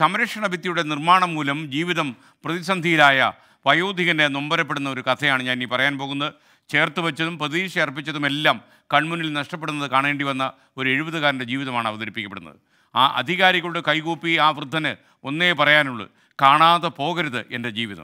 സംരക്ഷണ ഭിത്തിയുടെ നിർമ്മാണം മൂലം ജീവിതം പ്രതിസന്ധിയിലായ വയോധികനെ നൊമ്പരപ്പെടുന്ന ഒരു കഥയാണ് ഞാൻ ഈ പറയാൻ പോകുന്നത് ചേർത്ത് വെച്ചതും പ്രതീക്ഷ അർപ്പിച്ചതുമെല്ലാം കൺമുന്നിൽ നഷ്ടപ്പെടുന്നത് കാണേണ്ടി വന്ന ഒരു എഴുപതുകാരൻ്റെ ജീവിതമാണ് അവതരിപ്പിക്കപ്പെടുന്നത് ആ അധികാരികളുടെ കൈകൂപ്പി ആ വൃദ്ധന് ഒന്നേ പറയാനുള്ളൂ കാണാതെ പോകരുത് എൻ്റെ ജീവിതം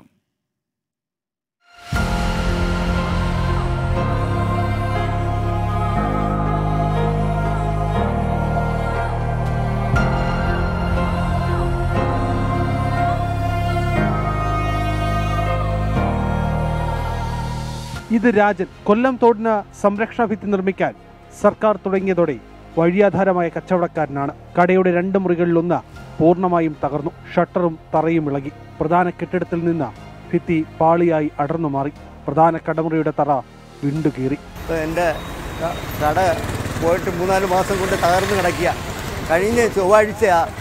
ഇത് രാജൻ കൊല്ലം തോടിന് സംരക്ഷണ ഭിത്തി നിർമ്മിക്കാൻ സർക്കാർ തുടങ്ങിയതോടെ വഴിയാധാരമായ കച്ചവടക്കാരനാണ് കടയുടെ രണ്ട് മുറികളിലൊന്ന് പൂർണ്ണമായും തകർന്നു ഷട്ടറും തറയും ഇളകി പ്രധാന കെട്ടിടത്തിൽ നിന്ന് ഭിത്തി പാളിയായി അടർന്നു മാറി പ്രധാന കടമുറിയുടെ തറ വിണ്ടുകീറി എൻ്റെ ക- കട പോയിട്ട് മൂന്നാല് മാസം കൊണ്ട് തകർന്നു കിടക്കുക കഴിഞ്ഞ ചൊവ്വാഴ്ച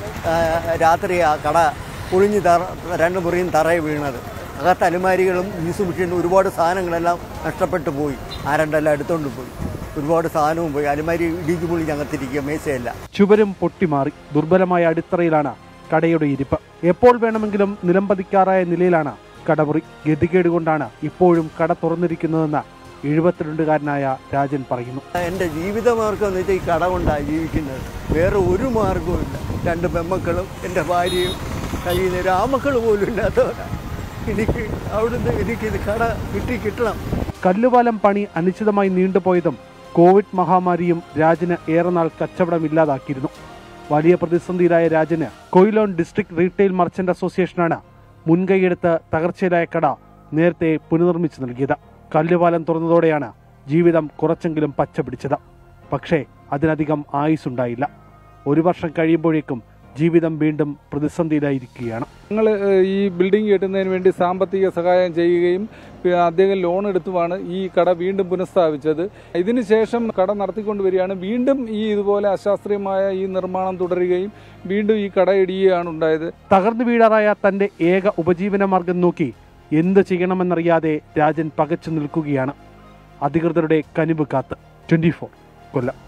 രാത്രി ആ കട പൊളിഞ്ഞ് തറ രണ്ട് മുറിയും തറയെ വീണത് അകത്ത് അലുമാരികളും ജ്യൂസ് മെഷീനും ഒരുപാട് സാധനങ്ങളെല്ലാം നഷ്ടപ്പെട്ടു പോയി ആരണ്ടെല്ലാം എടുത്തുകൊണ്ട് പോയി ഒരുപാട് സാധനവും പോയി അലുമാരി ഇടിച്ചു പൊളിഞ്ഞ് അകത്തിരിക്കുക മേശയല്ല ചുവരും പൊട്ടിമാറി ദുർബലമായ അടിത്തറയിലാണ് കടയുടെ ഇരിപ്പ് എപ്പോൾ വേണമെങ്കിലും നിലംപതിക്കാറായ നിലയിലാണ് കടമുറി ഗതികേട് കൊണ്ടാണ് ഇപ്പോഴും കട തുറന്നിരിക്കുന്നതെന്ന് എഴുപത്തിരണ്ടുകാരനായ രാജൻ പറയുന്നു എൻ്റെ ജീവിതമാർഗം എന്ന് വെച്ചാൽ ഈ കട കൊണ്ടാണ് ജീവിക്കുന്നത് വേറെ ഒരു മാർഗവും ഇല്ല രണ്ട് പെമ്മക്കളും എൻ്റെ ഭാര്യയും കഴിയുന്ന ആ മക്കൾ പോലും ഇല്ലാത്തവരാണ് എനിക്ക് അവിടുന്ന് എനിക്കിത് കട കിട്ടി കിട്ടണം കല്ലുപാലം പണി അനിശ്ചിതമായി നീണ്ടുപോയതും കോവിഡ് മഹാമാരിയും രാജന് ഏറെ നാൾ കച്ചവടമില്ലാതാക്കിയിരുന്നു വലിയ പ്രതിസന്ധിയിലായ രാജന് കൊയിലോൺ ഡിസ്ട്രിക്ട് റീറ്റെയിൽ മർച്ചന്റ് അസോസിയേഷനാണ് മുൻകൈയെടുത്ത് തകർച്ചയിലായ കട നേരത്തെ പുനർനിർമ്മിച്ചു നൽകിയത് കല്ലുപാലം തുറന്നതോടെയാണ് ജീവിതം കുറച്ചെങ്കിലും പച്ച പിടിച്ചത് പക്ഷേ അതിനധികം ആയുസ്സുണ്ടായില്ല ഒരു വർഷം കഴിയുമ്പോഴേക്കും ജീവിതം വീണ്ടും പ്രതിസന്ധിയിലായിരിക്കുകയാണ് ഞങ്ങൾ ഈ ബിൽഡിംഗ് കെട്ടുന്നതിന് വേണ്ടി സാമ്പത്തിക സഹായം ചെയ്യുകയും പിന്നെ അദ്ദേഹം ലോൺ എടുത്തുമാണ് ഈ കട വീണ്ടും പുനഃസ്ഥാപിച്ചത് ഇതിനുശേഷം കട നടത്തിക്കൊണ്ടുവരികയാണ് വീണ്ടും ഈ ഇതുപോലെ അശാസ്ത്രീയമായ ഈ നിർമ്മാണം തുടരുകയും വീണ്ടും ഈ കട ഇടിയുകയാണ് ഉണ്ടായത് തകർന്നു വീഴാറായ തന്റെ ഏക ഉപജീവന മാർഗം നോക്കി എന്ത് ചെയ്യണമെന്നറിയാതെ രാജൻ പകച്ചു നിൽക്കുകയാണ് അധികൃതരുടെ കനിവ് കാത്ത് ട്വന്റി ഫോർ കൊല്ലം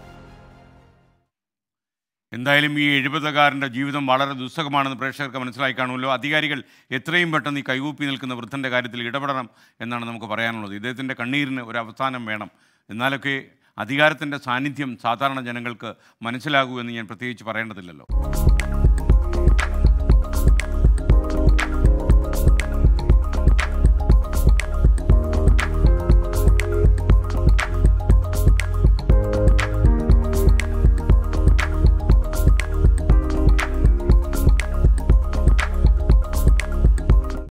എന്തായാലും ഈ എഴുപതുകാരൻ്റെ ജീവിതം വളരെ ദുസ്സഹമാണെന്ന് പ്രേക്ഷകർക്ക് മനസ്സിലായി കാണുമല്ലോ അധികാരികൾ എത്രയും പെട്ടെന്ന് ഈ കൈകൂപ്പി നിൽക്കുന്ന വൃദ്ധൻ്റെ കാര്യത്തിൽ ഇടപെടണം എന്നാണ് നമുക്ക് പറയാനുള്ളത് ഇദ്ദേഹത്തിൻ്റെ കണ്ണീരിന് ഒരു അവസാനം വേണം എന്നാലൊക്കെ അധികാരത്തിൻ്റെ സാന്നിധ്യം സാധാരണ ജനങ്ങൾക്ക് മനസ്സിലാകൂ എന്ന് ഞാൻ പ്രത്യേകിച്ച് പറയേണ്ടതില്ലല്ലോ